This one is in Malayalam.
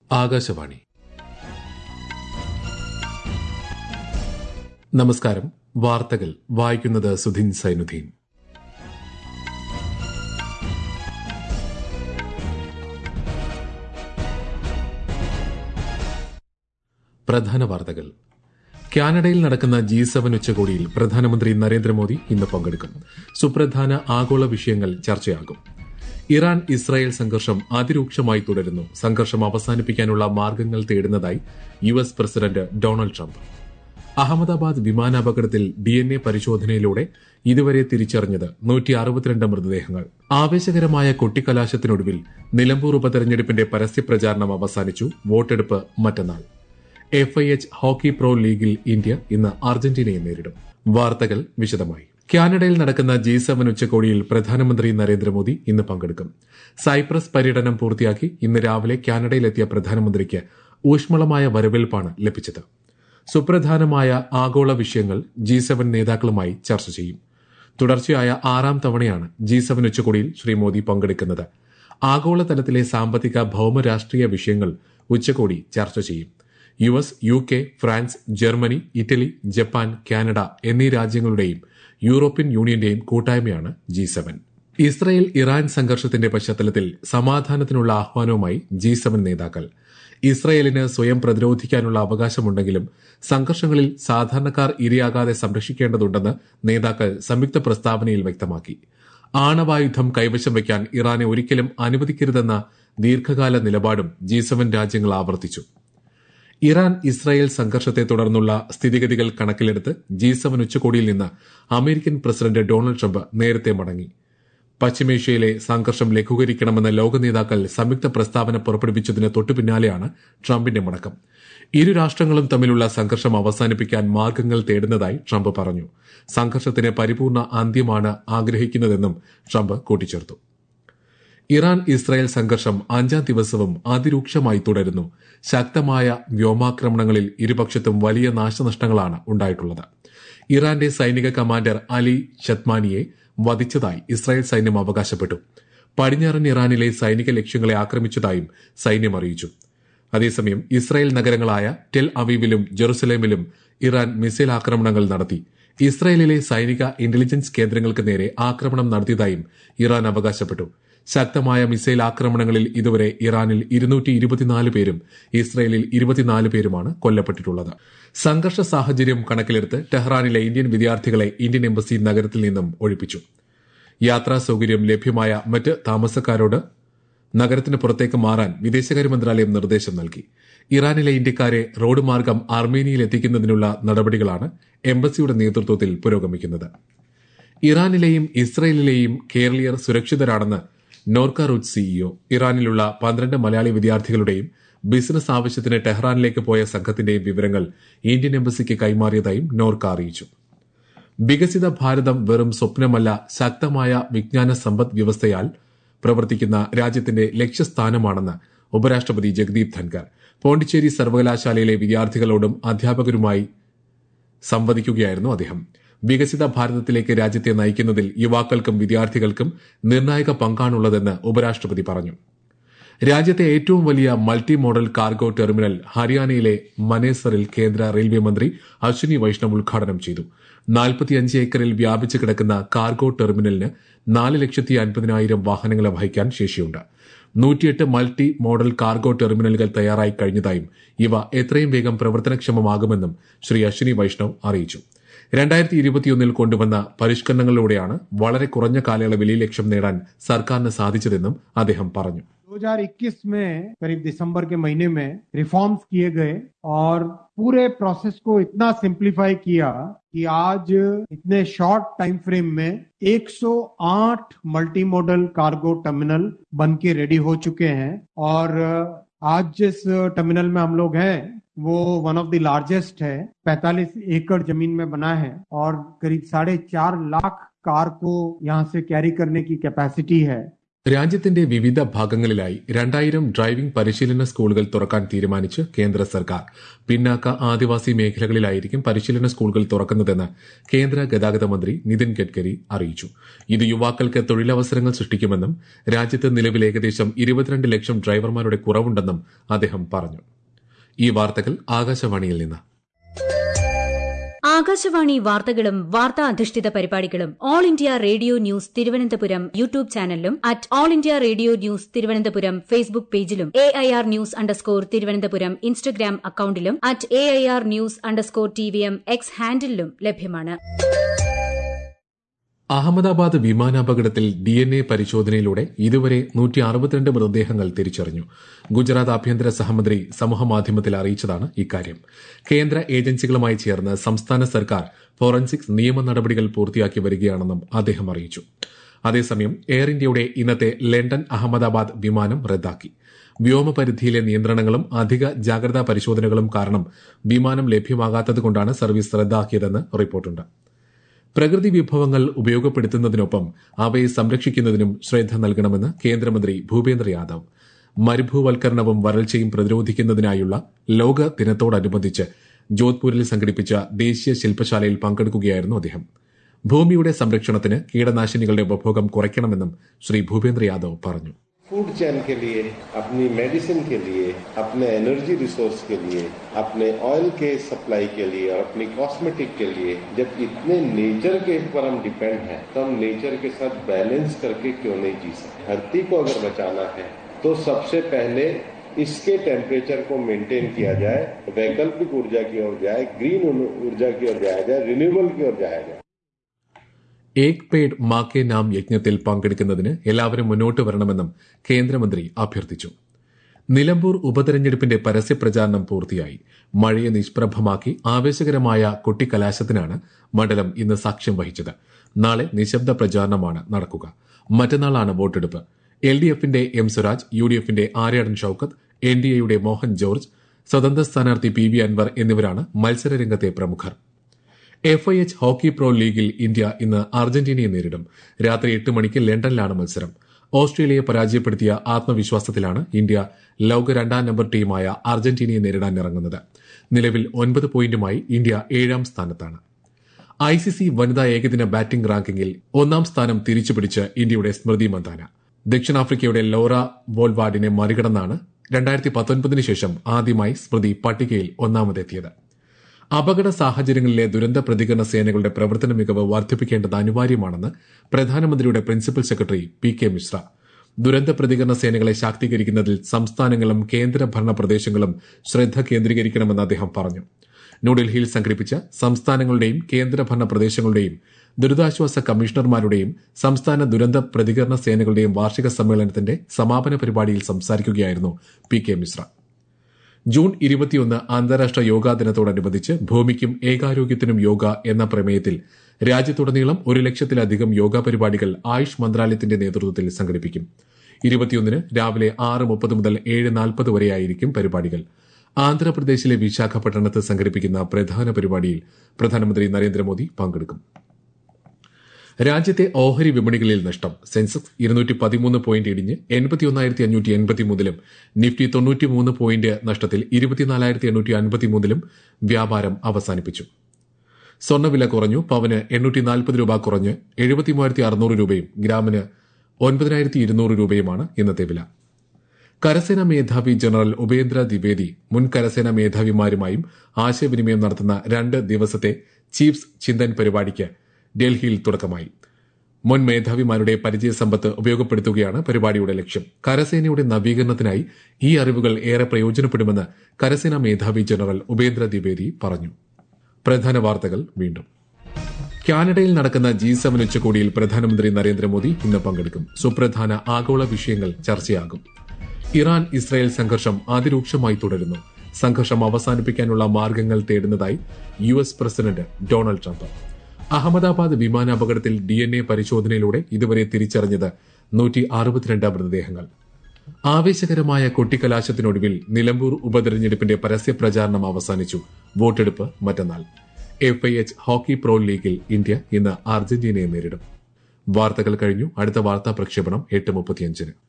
ആകാശവാണി നമസ്കാരം വാർത്തകൾ വായിക്കുന്നത് സുധിൻ സൈനുദ്ദീൻ പ്രധാന വാർത്തകൾ കാനഡയിൽ നടക്കുന്ന ജി സെവൻ ഉച്ചകോടിയിൽ പ്രധാനമന്ത്രി നരേന്ദ്രമോദി ഇന്ന് പങ്കെടുക്കും സുപ്രധാന ആഗോള വിഷയങ്ങൾ ചർച്ചയാകും ഇറാൻ ഇസ്രായേൽ സംഘർഷം അതിരൂക്ഷമായി തുടരുന്നു സംഘർഷം അവസാനിപ്പിക്കാനുള്ള മാർഗങ്ങൾ തേടുന്നതായി U S president Donald Trump Ahmedabad വിമാനാപകടത്തിൽ ഡി എൻ എ പരിശോധനയിലൂടെ ഇതുവരെ തിരിച്ചറിഞ്ഞത് നൂറ്റി അറുപത്തിരണ്ട് മൃതദേഹങ്ങൾ ആവേശകരമായ കൊട്ടിക്കലാശത്തിനൊടുവിൽ നിലമ്പൂർ ഉപതെരഞ്ഞെടുപ്പിന്റെ പരസ്യപ്രചാരണം അവസാനിച്ചു വോട്ടെടുപ്പ് മറ്റന്നാൾ F I H hockey pro ലീഗിൽ ഇന്ത്യ ഇന്ന് അർജന്റീനയെ നേരിടും വാർത്തകൾ വിശദമായി കാനഡയിൽ നടക്കുന്ന ജി സെവൻ ഉച്ചകോടിയിൽ പ്രധാനമന്ത്രി നരേന്ദ്രമോദി ഇന്ന് പങ്കെടുക്കും സൈപ്രസ് പര്യടനം പൂർത്തിയാക്കി ഇന്ന് രാവിലെ കാനഡയിലെത്തിയ പ്രധാനമന്ത്രിക്ക് ഊഷ്മളമായ വരവേൽപ്പാണ് ലഭിച്ചത് സുപ്രധാനമായ ആഗോള വിഷയങ്ങൾ ജി സെവൻ നേതാക്കളുമായി ചർച്ച ചെയ്യും തുടർച്ചയായ ആറാം തവണയാണ് ജി സെവൻ ഉച്ചകോടിയിൽ ശ്രീ മോദി പങ്കെടുക്കുന്നത് ആഗോളതലത്തിലെ സാമ്പത്തിക ഭൌമരാഷ്ട്രീയ വിഷയങ്ങൾ ഉച്ചകോടി ചർച്ച ചെയ്യും U S U K France Germany Italy Japan Canada എന്നീ രാജ്യങ്ങളുടെയും യൂറോപ്യൻ യൂണിയന്റെയും കൂട്ടായ്മയാണ് ജി സെവൻ ഇസ്രയേൽ ഇറാൻ സംഘർഷത്തിന്റെ പശ്ചാത്തലത്തിൽ സമാധാനത്തിനുള്ള ആഹ്വാനവുമായി ജി സെവൻ നേതാക്കൾ ഇസ്രയേലിന് സ്വയം പ്രതിരോധിക്കാനുള്ള അവകാശമുണ്ടെങ്കിലും സംഘർഷങ്ങളിൽ സാധാരണക്കാർ ഇരയാകാതെ സംരക്ഷിക്കേണ്ടതുണ്ടെന്ന് നേതാക്കൾ സംയുക്ത പ്രസ്താവനയിൽ വ്യക്തമാക്കി ആണവായുധം കൈവശം വയ്ക്കാൻ ഇറാനെ ഒരിക്കലും അനുവദിക്കരുതെന്ന ദീർഘകാല നിലപാടും ജി സെവൻ രാജ്യങ്ങൾ ആവർത്തിച്ചു ഇറാൻ ഇസ്രായേൽ സംഘർഷത്തെ തുടർന്നുള്ള സ്ഥിതിഗതികൾ കണക്കിലെടുത്ത് ജി സെവൻ ഉച്ചകോടിയിൽ നിന്ന് അമേരിക്കൻ പ്രസിഡന്റ് ഡൊണാൾഡ് ട്രംപ് നേരത്തെ മടങ്ങി പശ്ചിമേഷ്യയിലെ സംഘർഷം ലഘൂകരിക്കണമെന്ന് ലോക നേതാക്കൾ സംയുക്ത പ്രസ്താവന പുറപ്പെടുവിച്ചതിന് തൊട്ടുപിന്നാലെയാണ് ട്രംപിന്റെ മടക്കം ഇരു രാഷ്ട്രങ്ങളും തമ്മിലുള്ള സംഘർഷം അവസാനിപ്പിക്കാൻ മാർഗങ്ങൾ തേടുന്നതായി ട്രംപ് പറഞ്ഞു സംഘർഷത്തിന് പരിപൂർണ അന്ത്യമാണ് ആഗ്രഹിക്കുന്നതെന്നും ട്രംപ് കൂട്ടിച്ചേർത്തു ഇറാൻ ഇസ്രായേൽ സംഘർഷം അഞ്ചാം ദിവസവും അതിരൂക്ഷമായി തുടരുന്നു ശക്തമായ വ്യോമാക്രമണങ്ങളിൽ ഇരുപക്ഷത്തും വലിയ നാശനഷ്ടങ്ങളാണ് ഉണ്ടായിട്ടുള്ളത് ഇറാന്റെ സൈനിക കമാൻഡർ അലി ഷത്മാനിയെ വധിച്ചതായി ഇസ്രായേൽ സൈന്യം അവകാശപ്പെട്ടു പടിഞ്ഞാറൻ ഇറാനിലെ സൈനിക ലക്ഷ്യങ്ങളെ ആക്രമിച്ചതായും സൈന്യം അറിയിച്ചു അതേസമയം ഇസ്രായേൽ നഗരങ്ങളായ ടെൽ അവീവിലും ജെറുസലേമിലും ഇറാൻ മിസൈൽ ആക്രമണങ്ങൾ നടത്തി ഇസ്രായേലിലെ സൈനിക ഇന്റലിജൻസ് കേന്ദ്രങ്ങൾക്ക് നേരെ ആക്രമണം നടത്തിയതായും ഇറാൻ അവകാശപ്പെട്ടു ശക്തമായ മിസൈൽ ആക്രമണങ്ങളിൽ ഇതുവരെ ഇറാനിൽ ഇരുന്നൂറ്റി ഇരുപത്തിനാല് പേരും ഇസ്രയേലിൽ ഇരുപത്തിനാല് പേരുമാണ് കൊല്ലപ്പെട്ടിട്ടുള്ളത് സംഘർഷ സാഹചര്യം കണക്കിലെടുത്ത് ടെഹ്റാനിലെ ഇന്ത്യൻ വിദ്യാർത്ഥികളെ ഇന്ത്യൻ എംബസി നഗരത്തിൽ നിന്നും ഒഴിപ്പിച്ചു യാത്രാ സൌകര്യം ലഭ്യമായ മറ്റ് താമസക്കാരോട് നഗരത്തിന് പുറത്തേക്ക് മാറാൻ വിദേശകാര്യ മന്ത്രാലയം നിർദ്ദേശം നൽകി ഇറാനിലെ ഇന്ത്യക്കാരെ റോഡ് മാർഗം അർമേനിയയിൽ എത്തിക്കുന്നതിനുള്ള നടപടികളാണ് എംബസിയുടെ നേതൃത്വത്തിൽ പുരോഗമിക്കുന്നത് ഇറാനിലെയും ഇസ്രയേലിലെയും കേരളീയർ സുരക്ഷിതരാണെന്ന് നോർക്ക റൂട്ട് സിഇഒ ഇറാനിലുള്ള പന്ത്രണ്ട് മലയാളി വിദ്യാർത്ഥികളുടെയും ബിസിനസ് ആവശ്യത്തിന് ടെഹ്റാനിലേക്ക് പോയ സംഘത്തിന്റെയും വിവരങ്ങൾ ഇന്ത്യൻ എംബസിക്ക് കൈമാറിയതായും നോർക്ക അറിയിച്ചു വികസിത ഭാരതം വെറും സ്വപ്നമല്ല ശക്തമായ വിജ്ഞാന സമ്പദ് വ്യവസ്ഥയാൽ പ്രവർത്തിക്കുന്ന രാജ്യത്തിന്റെ ലക്ഷ്യസ്ഥാനമാണെന്ന് ഉപരാഷ്ട്രപതി ജഗദീപ് ധൻകർ പോണ്ടിച്ചേരി സർവകലാശാലയിലെ വിദ്യാർത്ഥികളോടും അധ്യാപകരുമായി സംവദിക്കുകയായിരുന്നു അദ്ദേഹം വികസിത ഭാരതത്തിലേക്ക് രാജ്യത്തെ നയിക്കുന്നതിൽ യുവാക്കൾക്കും വിദ്യാർത്ഥികൾക്കും നിർണായക പങ്കാണുള്ളതെന്ന് ഉപരാഷ്ട്രപതി പറഞ്ഞു രാജ്യത്തെ ഏറ്റവും വലിയ മൾട്ടി മോഡൽ കാർഗോ ടെർമിനൽ ഹരിയാനയിലെ മനേസറിൽ കേന്ദ്ര റെയിൽവേ മന്ത്രി അശ്വിനി വൈഷ്ണവ് ഉദ്ഘാടനം ചെയ്തു നാൽപ്പത്തിയഞ്ച് ഏക്കറിൽ വ്യാപിച്ചു കിടക്കുന്ന കാർഗോ ടെർമിനലിന് നാല് ലക്ഷത്തി അൻപതിനായിരം വാഹനങ്ങളെ വഹിക്കാൻ ശേഷിയുണ്ട് നൂറ്റിയെട്ട് മൾട്ടി മോഡൽ കാർഗോ ടെർമിനലുകൾ തയ്യാറായി കഴിഞ്ഞതായും ഇവ എത്രയും വേഗം പ്രവർത്തനക്ഷമമാകുമെന്നും ശ്രീ അശ്വിനി വൈഷ്ണവ് അറിയിച്ചു രണ്ടായിരത്തി ഇരുപത്തിയൊന്നിൽ കൊണ്ടുവന്ന പരിഷ്കരണങ്ങളിലൂടെയാണ് വളരെ കുറഞ്ഞ കാലയളവിൽ ഈ ലക്ഷ്യം നേടാൻ സർക്കാരിന് സാധിച്ചതെന്നും അദ്ദേഹം പറഞ്ഞു 2021 में करीब दिसंबर के महीने में रिफॉर्म्स किए गए और पूरे प्रोसेस को इतना सिंप्लीफाई किया कि आज इतने शॉर्ट टाइम फ्रेम में 108 मल्टी मॉडल कार्गो टर्मिनल बन के रेडी हो चुके हैं और आज जिस टर्मिनल में हम लोग हैं वो वन ऑफ द लार्जेस्ट है 45 एकड़ जमीन में बना है और करीब साढ़े चार लाख कार को यहाँ से कैरी करने की कैपेसिटी है രാജ്യത്തിന്റെ വിവിധ ഭാഗങ്ങളിലായി രണ്ടായിരം ഡ്രൈവിംഗ് പരിശീലന സ്കൂളുകൾ തുറക്കാൻ തീരുമാനിച്ച് കേന്ദ്ര സർക്കാർ പിന്നാക്ക ആദിവാസി മേഖലകളിലായിരിക്കും പരിശീലന സ്കൂളുകൾ തുറക്കുന്നതെന്ന് കേന്ദ്ര ഗതാഗത മന്ത്രി നിതിൻ ഗഡ്കരി അറിയിച്ചു ഇത് യുവാക്കൾക്ക് തൊഴിലവസരങ്ങൾ സൃഷ്ടിക്കുമെന്നും രാജ്യത്ത് നിലവിൽ ഏകദേശം ഇരുപത്തിരണ്ട് ലക്ഷം ഡ്രൈവർമാരുടെ കുറവുണ്ടെന്നും അദ്ദേഹം പറഞ്ഞു ഈ വാർത്തകൾ ആകാശവാണിയിൽ നിന്ന് ആകാശവാണി വാർത്തകളും വാർത്താ അധിഷ്ഠിത പരിപാടികളും all India radio news Thiruvananthapuram YouTube ചാനലിലും at all India radio news Thiruvananthapuram Facebook പേജിലും A I R news underscore Thiruvananthapuram Instagram അക്കൌണ്ടിലും at A I R news underscore T V M X ഹാൻഡിലും ലഭ്യമാണ് അഹമ്മദാബാദ് വിമാനാപകടത്തിൽ ഡി എൻ എ പരിശോധനയിലൂടെ ഇതുവരെ നൂറ്റി അറുപത്തിരണ്ട് മൃതദേഹങ്ങൾ തിരിച്ചറിഞ്ഞു ഗുജറാത്ത് ആഭ്യന്തര സഹമന്ത്രി സമൂഹമാധ്യമത്തിൽ അറിയിച്ചതാണ് ഇക്കാര്യം കേന്ദ്ര ഏജൻസികളുമായി ചേർന്ന് സംസ്ഥാന സർക്കാർ ഫോറൻസിക്സ് നിയമ നടപടികൾ പൂർത്തിയാക്കി വരികയാണെന്നും അദ്ദേഹം അറിയിച്ചു അതേസമയം എയർ ഇന്ത്യയുടെ ഇന്നത്തെ ലണ്ടൻ അഹമ്മദാബാദ് വിമാനം റദ്ദാക്കി വ്യോമപരിധിയിലെ നിയന്ത്രണങ്ങളും അധിക ജാഗ്രതാ പരിശോധനകളും കാരണം വിമാനം ലഭ്യമാകാത്തതുകൊണ്ടാണ് സർവീസ് റദ്ദാക്കിയതെന്ന് റിപ്പോർട്ടുണ്ട് പ്രകൃതി വിഭവങ്ങൾ ഉപയോഗപ്പെടുത്തുന്നതിനൊപ്പം അവയെ സംരക്ഷിക്കുന്നതിനും ശ്രദ്ധ നൽകണമെന്ന് കേന്ദ്രമന്ത്രി ഭൂപേന്ദ്ര യാദവ് മരുഭൂവൽക്കരണവും വരൾച്ചയും പ്രതിരോധിക്കുന്നതിനായുള്ള ലോക ദിനത്തോടനുബന്ധിച്ച് ജോധ്പൂരിൽ സംഘടിപ്പിച്ച ദേശീയ ശില്പശാലയിൽ പങ്കെടുക്കുകയായിരുന്നു അദ്ദേഹം ഭൂമിയുടെ സംരക്ഷണത്തിന് കീടനാശിനികളുടെ ഉപഭോഗം കുറയ്ക്കണമെന്നും ശ്രീ ഭൂപേന്ദ്ര യാദവ് പറഞ്ഞു फूड चेन के लिए अपनी मेडिसिन के लिए अपने एनर्जी रिसोर्स के लिए अपने ऑयल के सप्लाई के लिए और अपनी कॉस्मेटिक के लिए जब इतने नेचर के ऊपर हम डिपेंड हैं तो हम नेचर के साथ बैलेंस करके क्यों नहीं जी सकते धरती को अगर बचाना है तो सबसे पहले इसके टेम्परेचर को मेंटेन किया जाए वैकल्पिक ऊर्जा की ओर जाए ग्रीन ऊर्जा की ओर जाया जाए रिन्यूएबल की ओर जाया जाए ഏക് പേഡ് മാക്കേ നാം യജ്ഞത്തിൽ പങ്കെടുക്കുന്നതിന് എല്ലാവരും മുന്നോട്ട് വരണമെന്നും കേന്ദ്രമന്ത്രി അഭ്യർത്ഥിച്ചു നിലമ്പൂർ ഉപതെരഞ്ഞെടുപ്പിന്റെ പരസ്യപ്രചാരണം പൂർത്തിയായി മഴയെ നിഷ്പ്രഭമാക്കി ആവേശകരമായ കൊട്ടിക്കലാശത്തിനാണ് മണ്ഡലം ഇന്ന് സാക്ഷ്യം വഹിച്ചത് നാളെ നിശബ്ദ പ്രചാരണമാണ് നടക്കുക മറ്റന്നാളാണ് വോട്ടെടുപ്പ് എൽ ഡി എഫിന്റെ എം സ്വരാജ് യു ഡി എഫിന്റെ ആര്യാടൻ ഷൌക്കത്ത് എൻ ഡി എയുടെ മോഹൻ ജോർജ് സ്വതന്ത്ര സ്ഥാനാർത്ഥി പി വി അൻവർ എന്നിവരാണ് മത്സരരംഗത്തെ പ്രമുഖർ F I H hockey pro ലീഗിൽ ഇന്ത്യ ഇന്ന് അർജന്റീനയെ നേരിടും രാത്രി എട്ട് മണിക്ക് ലണ്ടനിലാണ് മത്സരം ഓസ്ട്രേലിയയെ പരാജയപ്പെടുത്തിയ ആത്മവിശ്വാസത്തിലാണ് ഇന്ത്യ ലോക രണ്ടാം നമ്പർ ടീമായ അർജന്റീനയെ നേരിടാൻ ഇറങ്ങുന്നത് നിലവിൽ ഒൻപത് പോയിന്റുമായി ഇന്ത്യ ഏഴാം സ്ഥാനത്താണ് ഐ സി സി വനിതാ ഏകദിന ബാറ്റിംഗ് റാങ്കിങ്ങിൽ ഒന്നാം സ്ഥാനം തിരിച്ചുപിടിച്ച് ഇന്ത്യയുടെ സ്മൃതി മന്ദാന ദക്ഷിണാഫ്രിക്കയുടെ ലോറ വോൾവാർഡിനെ മറികടന്നാണ് രണ്ടായിരത്തി പത്തൊൻപതിനു ശേഷം ആദ്യമായി സ്മൃതി പട്ടികയിൽ ഒന്നാമതെത്തിയത് അപകട സാഹചര്യങ്ങളിലെ ദുരന്ത പ്രതികരണ സേനകളുടെ പ്രവർത്തന മികവ് വർദ്ധിപ്പിക്കേണ്ടത് അനിവാര്യമാണെന്ന് പ്രധാനമന്ത്രിയുടെ principal secretary P K Mishra ദുരന്ത പ്രതികരണ സേനകളെ ശാക്തീകരിക്കുന്നതിൽ സംസ്ഥാനങ്ങളും കേന്ദ്രഭരണ പ്രദേശങ്ങളും ശ്രദ്ധ കേന്ദ്രീകരിക്കണമെന്ന് അദ്ദേഹം പറഞ്ഞു ന്യൂഡൽഹിയിൽ സംഘടിപ്പിച്ച സംസ്ഥാനങ്ങളുടെയും കേന്ദ്രഭരണ പ്രദേശങ്ങളുടെയും ദുരിതാശ്വാസ കമ്മീഷണർമാരുടെയും സംസ്ഥാന ദുരന്ത പ്രതികരണ സേനകളുടെയും വാർഷിക സമ്മേളനത്തിന്റെ സമാപന പരിപാടിയിൽ സംസാരിക്കുകയായിരുന്നു പി കെ മിശ്ര ജൂൺ ഇരുപത്തിയൊന്ന് അന്താരാഷ്ട്ര യോഗാ ദിനത്തോടനുബന്ധിച്ച് ഭൂമിക്കും ഏകാരോഗ്യത്തിനും യോഗ എന്ന പ്രമേയത്തിൽ രാജ്യത്തുടനീളം ഒരു ലക്ഷത്തിലധികം യോഗ പരിപാടികൾ ആയുഷ് മന്ത്രാലയത്തിന്റെ നേതൃത്വത്തിൽ സംഘടിപ്പിക്കും ഇരുപത്തിയൊന്നിന് രാവിലെ ആറ് മുപ്പത് മുതൽ ഏഴ് നാൽപ്പത് വരെയായിരിക്കും പരിപാടികൾ ആന്ധ്രാപ്രദേശിലെ വിശാഖപട്ടണത്ത് സംഘടിപ്പിക്കുന്ന പ്രധാന പരിപാടിയിൽ പ്രധാനമന്ത്രി നരേന്ദ്രമോദി പങ്കെടുക്കും രാജ്യത്തെ ഓഹരി വിപണികളിൽ നഷ്ടം സെൻസെക്സ് ഇരുന്നൂറ്റി പതിമൂന്ന് പോയിന്റ് ഇടിഞ്ഞ് എൺപത്തിയൊന്നായിരത്തി അഞ്ഞൂറ്റി എൺപത്തിമൂന്നിലും നിഫ്റ്റി തൊണ്ണൂറ്റിമൂന്ന് പോയിന്റ് നഷ്ടത്തിൽ ഇരുപത്തിനാലായിരത്തി എണ്ണൂറ്റി അൻപത്തിമൂന്നിലും വ്യാപാരം അവസാനിപ്പിച്ചു സ്വർണ്ണവില കുറഞ്ഞു പവന് എണ്ണൂറ്റി നാൽപ്പത് രൂപ കുറഞ്ഞ് എഴുപത്തിമൂവായിരത്തി അറുന്നൂറ് രൂപയും ഗ്രാമിന് ഒൻപതിനായിരത്തി ഇരുന്നൂറ് രൂപയുമാണ് ഇന്നത്തെ വില കരസേനാ മേധാവി ജനറൽ ഉപേന്ദ്ര ദ്വിവേദി മുൻ കരസേനാ മേധാവിമാരുമായും ആശയവിനിമയം നടത്തുന്ന രണ്ട് ദിവസത്തെ ചീഫ്സ് ചിന്തൻ പരിപാടിക്ക് ഡൽഹിയിൽ തുടക്കമായി മുൻ മേധാവിമാരുടെ പരിചയസമ്പത്ത് ഉപയോഗപ്പെടുത്തുകയാണ് പരിപാടിയുടെ ലക്ഷ്യം കരസേനയുടെ നവീകരണത്തിനായി ഈ അറിവുകൾ ഏറെ പ്രയോജനപ്പെടുമെന്ന് കരസേനാ മേധാവി ജനറൽ ഉപേന്ദ്ര ദ്വിവേദി പറഞ്ഞു പ്രധാന വാർത്തകൾ വീണ്ടും കാനഡയിൽ നടക്കുന്ന ജി സെവൻ ഉച്ചകോടിയിൽ പ്രധാനമന്ത്രി നരേന്ദ്രമോദി ഇന്ന് പങ്കെടുക്കും സുപ്രധാന ആഗോള വിഷയങ്ങൾ ചർച്ചയാകും ഇറാൻ ഇസ്രായേൽ സംഘർഷം അതിരൂക്ഷമായി തുടരുന്നു സംഘർഷം അവസാനിപ്പിക്കാനുള്ള മാർഗങ്ങൾ തേടുന്നതായി U S president Donald Trump Ahmedabad വിമാനാപകടത്തിൽ ഡി എൻ എ പരിശോധനയിലൂടെ ഇതുവരെ തിരിച്ചറിഞ്ഞത് നൂറ്റി അറുപത്തിരണ്ട് മൃതദേഹങ്ങൾ ആവേശകരമായ കൊട്ടിക്കലാശത്തിനൊടുവിൽ നിലമ്പൂർ ഉപതെരഞ്ഞെടുപ്പിന്റെ പരസ്യ പ്രചാരണം അവസാനിച്ചു വോട്ടെടുപ്പ് മറ്റന്നാൾ F I H hockey pro ലീഗിൽ ഇന്ത്യ ഇന്ന് അർജന്റീനയെ നേരിടും വാർത്തകൾ കഴിഞ്ഞു അടുത്ത വാർത്താ പ്രക്ഷേപണം എട്ട് മുപ്പത്തിയഞ്ചിന്